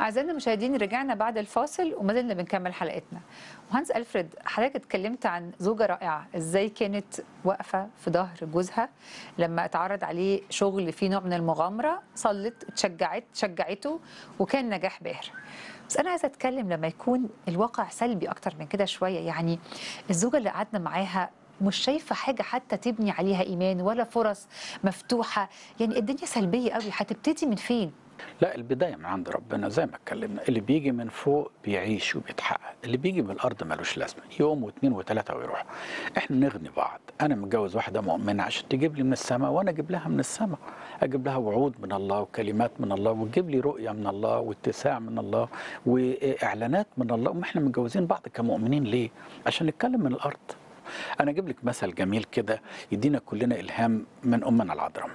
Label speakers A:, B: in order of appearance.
A: أعزائنا المشاهدين رجعنا بعد الفاصل وما زلنا بنكمل حلقتنا وهانس ألفريد حضرتك اتكلمت عن زوجة رائعة ازاي كانت واقفة في ظهر جوزها لما اتعرض عليه شغل فيه نوع من المغامرة صلت اتشجعت شجعته وكان نجاح باهر بس أنا عايزة أتكلم لما يكون الواقع سلبي أكتر من كده شوية يعني الزوجة اللي قعدنا معاها مش شايفة حاجة حتى تبني عليها إيمان ولا فرص مفتوحة يعني الدنيا سلبية قوي هتبتدي من فين؟
B: لا البدايه من عند ربنا زي ما اتكلمنا اللي بيجي من فوق بيعيش وبيتحقق اللي بيجي من الارض ملوش لازمه يوم واثنين وثلاثه ويروح احنا نغني بعض انا متجوز واحده مؤمنه عشان تجيب لي من السماء وانا اجيب لها من السماء اجيب لها وعود من الله وكلمات من الله وتجيب لي رؤيه من الله واتساع من الله واعلانات من الله وما احنا متجوزين بعض كمؤمنين ليه عشان نتكلم من الارض انا اجيب لك مثل جميل كده يدينا كلنا الهام من امنا العذراء